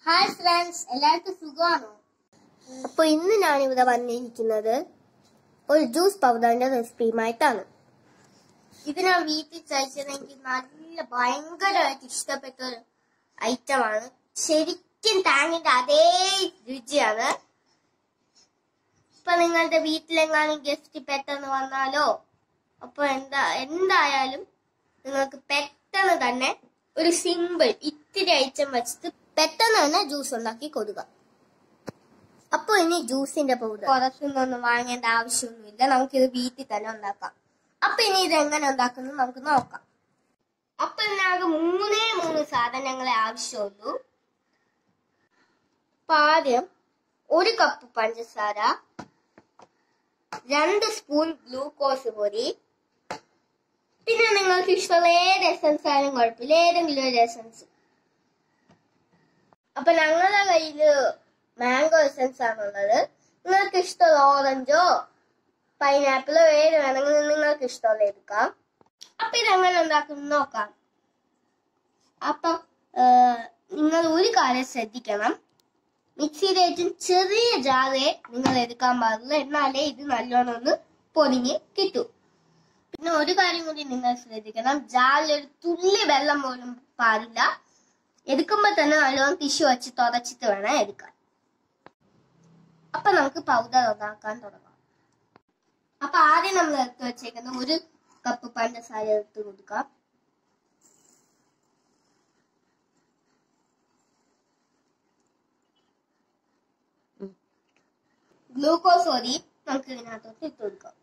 Hi friends എല്ലാവർക്കും സുഖമാണോ അപ്പൊ ഇന്ന് ഞാൻ ഇവിടെ വന്നിരിക്കുന്നത് ഒരു ജ്യൂസ് പൗഡറിന്റെ റെസിപ്പിയുമായിട്ടാണ് ഇത് ഞാൻ വീട്ടിൽ കഴിച്ചത് എനിക്ക് നല്ല ഭയങ്കരമായിട്ട് ഇഷ്ടപ്പെട്ട ഒരു ഐറ്റമാണ് ശരിക്കും താങ്ങിന്റെ അതേ രുചിയാണ് ഇപ്പൊ നിങ്ങളുടെ വീട്ടിലെങ്ങാനും ഗസ്റ്റ് പെട്ടെന്ന് വന്നാലോ അപ്പൊ എന്താ എന്തായാലും നിങ്ങൾക്ക് പെട്ടെന്ന് തന്നെ ഒരു സിമ്പിൾ ഇത്തിരി ഐറ്റം വെച്ചിട്ട് പെട്ടെന്ന് തന്നെ ജ്യൂസ് ഉണ്ടാക്കി കൊടുക്കുക അപ്പൊ ഇനി ജ്യൂസിന്റെ പൗഡർ പുറത്തുനിന്നൊന്നും വാങ്ങേണ്ട ആവശ്യമൊന്നുമില്ല നമുക്കിത് വീട്ടിൽ തന്നെ ഉണ്ടാക്കാം അപ്പൊ ഇനി ഇത് എങ്ങനെ ഉണ്ടാക്കുന്നത് നമുക്ക് നോക്കാം അപ്പൊ ഇതിനാകെ മൂന്നേ മൂന്ന് സാധനങ്ങളെ ആവശ്യമുള്ളൂ അപ്പൊ ആദ്യം ഒരു കപ്പ് പഞ്ചസാര രണ്ട് സ്പൂൺ ഗ്ലൂക്കോസ് പൊടി പിന്നെ നിങ്ങൾക്ക് ഇഷ്ടമുള്ള ഏത് എസൻസ് ആയാലും കുഴപ്പമില്ല ഏതെങ്കിലും ഒരു എസൻസ് അപ്പൊ ഞങ്ങളുടെ കയ്യില് മാംഗോ എസൻസ് ആണുള്ളത് നിങ്ങൾക്ക് ഇഷ്ടമുള്ള ഓറഞ്ചോ പൈനാപ്പിളോ ഏത് വേണമെങ്കിലും നിങ്ങൾക്ക് ഇഷ്ടമുള്ള എടുക്കാം അപ്പൊ ഇതെങ്ങനെ ഉണ്ടാക്കും നോക്കാം അപ്പൊ നിങ്ങൾ ഒരു കാര്യം ശ്രദ്ധിക്കണം മിക്സിയുടെ ഏറ്റവും ചെറിയ ജാറേ നിങ്ങൾ എടുക്കാൻ പാടുള്ളൂ എന്നാലേ ഇത് നല്ലോണം ഒന്ന് പൊതിഞ്ഞ് കിട്ടൂ പിന്നെ ഒരു കാര്യം കൂടി നിങ്ങൾ ശ്രദ്ധിക്കണം ജാറിൽ ഒരു തുള്ളി വെള്ളം പോലും പാടില്ല എടുക്കുമ്പോ തന്നെ നല്ലോണം ടിഷ്യൂ വെച്ച് തുടച്ചിട്ട് വേണം എടുക്കാൻ അപ്പൊ നമുക്ക് പൗഡർ ഉണ്ടാക്കാൻ തുടങ്ങാം അപ്പൊ ആദ്യം നമ്മൾ എടുത്ത് വെച്ചേക്കുന്ന ഒരു കപ്പ് പഞ്ചസാര എടുത്ത് കൊടുക്കാം ഗ്ലൂക്കോസ് പൊടി നമുക്ക് ഇതിനകത്തോട്ട് ഇട്ട് കൊടുക്കാം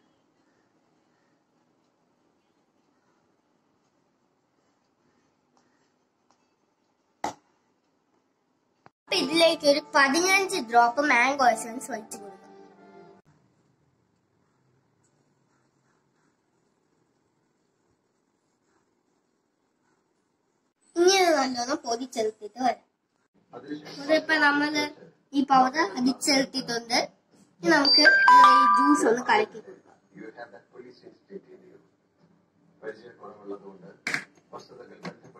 അപ്പൊ ഇതിലേക്ക് ഒരു പതിനഞ്ച് ഡ്രോപ്പ് മാംഗോ എസൻസ് ഒഴിച്ചു കൊടുക്കാം ഇനി ഇത് നല്ലോണം പൊതിച്ചെടുത്തിട്ട് വരാം അതിപ്പോ നമ്മള് ഈ പൗഡർ അടിച്ചെടുത്തിട്ടുണ്ട് ഇനി നമുക്ക് ഈ ജ്യൂസ് ഒന്ന് കലക്കി കൊടുക്കാം you have that police instinct in you. പരിചയക്കുറവുള്ളതുകൊണ്ട് വസ്തുതകൾ ബന്ധപ്പെടുത്തി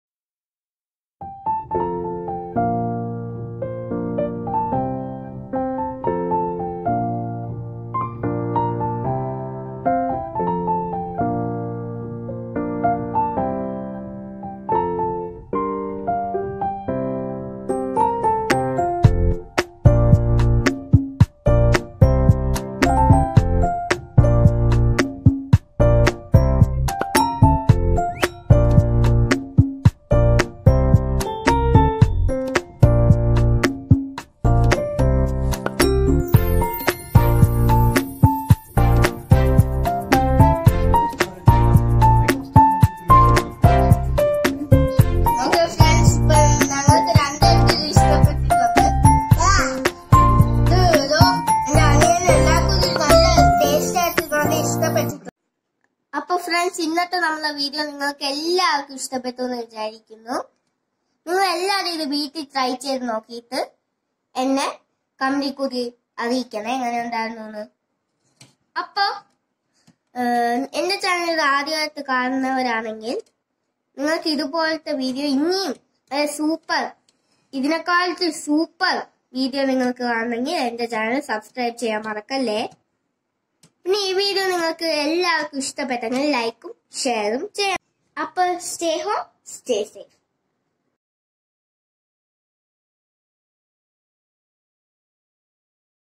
ഓക്കെ ഫ്രണ്ട്സ് ഇപ്പൊ ഞങ്ങൾക്ക് രണ്ടുപേർക്കും ഇത് ഇഷ്ടപ്പെട്ടിട്ടുണ്ട് ഇത് ഏതോ എന്റെ അനിയന് എല്ലാവർക്കും ഇത് നല്ല ടേസ്റ്റ് ആയിട്ട് നല്ല ഇഷ്ടപ്പെട്ടിട്ടുണ്ട് അപ്പൊ ഫ്രണ്ട്സ് ഇന്നത്തെ നമ്മളെ വീഡിയോ നിങ്ങൾക്ക് എല്ലാവർക്കും ഇഷ്ടപ്പെട്ടു എന്ന് വിചാരിക്കുന്നു നിങ്ങൾ എല്ലാവരും ഇത് വീട്ടിൽ ട്രൈ ചെയ്ത് നോക്കിയിട്ട് എന്നെ കമ്പനി കൂടി അറിയിക്കണേ എങ്ങനെ ഉണ്ടായിരുന്നു എന്ന് അപ്പൊ ഏഹ്, എന്റെ ചാനൽ ഇത് ആദ്യമായിട്ട് കാണുന്നവരാണെങ്കിൽ നിങ്ങൾക്ക് ഇതുപോലത്തെ വീഡിയോ ഇനിയും സൂപ്പർ ഇതിനെക്കാളത്ത് സൂപ്പർ വീഡിയോ നിങ്ങൾക്ക് കാണണമെങ്കിൽ എന്റെ ചാനൽ സബ്സ്ക്രൈബ് ചെയ്യാൻ മറക്കല്ലേ പിന്നെ ഈ വീഡിയോ നിങ്ങൾക്ക് എല്ലാവർക്കും ഇഷ്ടപ്പെട്ടെങ്കിൽ ലൈക്കും ഷെയറും ചെയ്യാം അപ്പൊ സ്റ്റേ ഹോം സ്റ്റേ സേഫ്